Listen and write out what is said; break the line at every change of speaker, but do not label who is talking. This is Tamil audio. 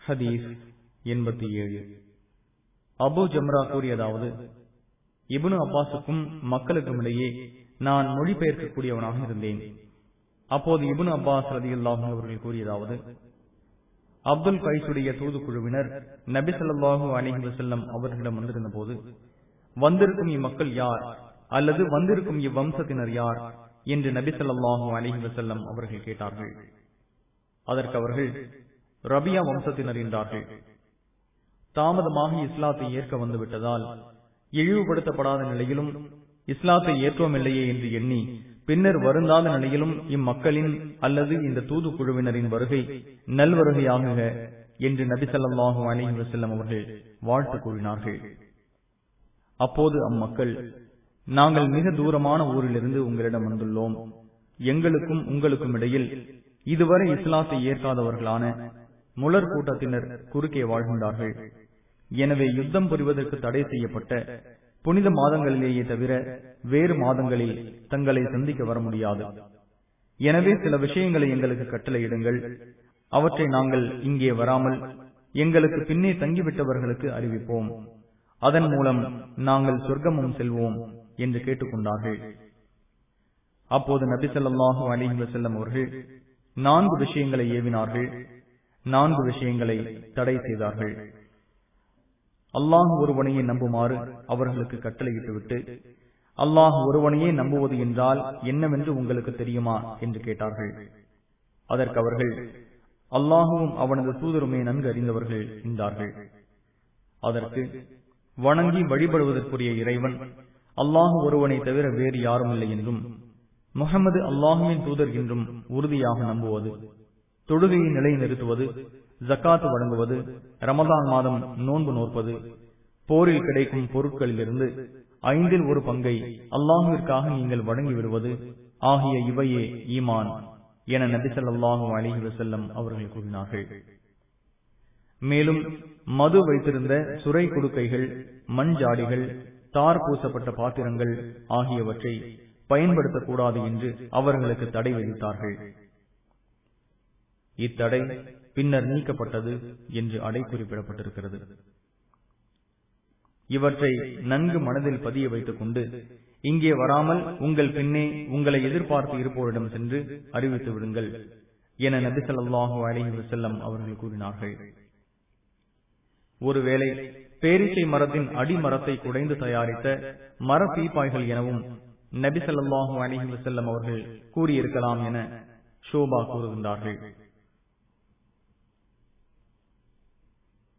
ஹதீஸ் எண்பத்தி ஏழு அபு ஜம்ரா கூறியதாவது இபுனு அப்பாஸுக்கும் மக்களுக்கும் இடையே நான் மொழிபெயர்க்கக்கூடியவனாக இருந்தேன் அப்போது இபுனு அப்பாஸ் ரதியுல்லாஹும் அவர்கள் கூறியதாவது அப்துல் கைசுடைய தூதுக்குழுவினர் நபி ஸல்லல்லாஹு அலைஹி வஸல்லம் அவர்களிடம் வந்திருந்த போது வந்திருக்கும் இம்மக்கள் யார் அல்லது வந்திருக்கும் இவ்வம்சத்தினர் யார் என்று நபி ஸல்லல்லாஹு அலைஹி வஸல்லம் அவர்கள் கேட்டார்கள் அதற்கு அவர்கள் ரபியா வம்சத்தினர் என்றார்கள் தாமதமாக இஸ்லாத்தை ஏற்க வந்துவிட்டதால் இழிவுபடுத்தப்படாத நிலையிலும் இஸ்லாத்தை ஏற்றோம் இல்லையே என்று எண்ணி பின்னர் வருந்தாத நிலையிலும் இம்மக்களின் அல்லது இந்த தூதுக்குழுவினரின் வருகை நல்வருகையாக என்று நபி ஸல்லல்லாஹு அலைஹி வஸல்லம் அவர்கள் வாழ்த்து கூறினார்கள் அப்போது அம்மக்கள் நாங்கள் மிக தூரமான ஊரிலிருந்து உங்களிடம் வந்துள்ளோம் எங்களுக்கும் உங்களுக்கும் இடையில் இதுவரை இஸ்லாத்தை ஏற்காதவர்களான முலர் கூட்டத்தினர் குறுக்கே வாழ்கின்றார்கள் எனவே யுத்தம் புரிவதற்கு தடை செய்யப்பட்ட புனித மாதங்களிலேயே தவிர வேறு மாதங்களில் தங்களை சந்திக்க வர முடியாது எனவே சில விஷயங்களை எங்களுக்கு கட்டளையிடுங்கள் அவற்றை நாங்கள் இங்கே வராமல் எங்களுக்கு பின்னே தங்கிவிட்டவர்களுக்கு அறிவிப்போம் அதன் மூலம் நாங்கள் சொர்க்கமும் செல்வோம் என்று கேட்டுக்கொண்டார்கள் அப்போது நபி ஸல்லல்லாஹு அலைஹி வஸல்லம் அவர்கள் நான்கு விஷயங்களை ஏவினார்கள் நான்கு விஷயங்களை தடை செய்தார்கள் அல்லாஹ் ஒருவனையே நம்புமாறு அவர்களுக்கு கட்டளையிட்டுவிட்டு அல்லாஹ் ஒருவனையே நம்புவது என்றால் என்னவென்று உங்களுக்கு தெரியுமா என்று கேட்டார்கள் அதற்கு அவர்கள் அல்லாஹுவும் அவனது தூதருமே நன்கு அறிந்தவர்கள் என்றார்கள் அதற்கு வணங்கி வழிபடுவதற்குரிய இறைவன் அல்லாஹு ஒருவனை தவிர வேறு யாரும் இல்லை என்றும் முகமது அல்லாஹுவின் தூதர் என்றும் உறுதியாக நம்புவது தொழுகையை நிலைநிறுத்துவது ஜக்காத்து வழங்குவது ரமதான் மாதம் நோன்பு நோற்பது போரில் கிடைக்கும் பொருட்களிலிருந்து ஐந்தில் ஒரு பங்கை அல்லாஹுவிற்காக நீங்கள் வழங்கி விடுவது ஆகிய இவையே ஈமான் என நபி ஸல்லல்லாஹு அலைஹி வஸல்லம் அவர்கள் கூறினார்கள் மேலும் மது வைத்திருந்த சுரை குடுக்கைகள் மண் ஜாடிகள் தார் பூசப்பட்ட பாத்திரங்கள் ஆகியவற்றை பயன்படுத்தக்கூடாது என்று அவர்களுக்கு தடை விதித்தார்கள் இத்தடை பின்னர் நீக்கப்பட்டது என்று அடை குறிப்பிடப்பட்டிருக்கிறது இவற்றை நன்கு மனதில் பதிய வைத்துக் கொண்டு இங்கே வராமல் உங்கள் பின்னே உங்களை எதிர்பார்த்து இருப்போரிடம் சென்று அறிவித்து விடுங்கள் என நபி ஸல்லல்லாஹு அலைஹி வஸல்லம் அவர்கள் கூறினார்கள் ஒருவேளை பேரிச்சை மரத்தின் அடிமரத்தை குடைந்து தயாரித்த மர பீப்பாய்கள் எனவும் நபி ஸல்லல்லாஹு அலைஹி வஸல்லம் அவர்கள் கூறியிருக்கலாம் என ஷோபா கூறுகின்றார்கள்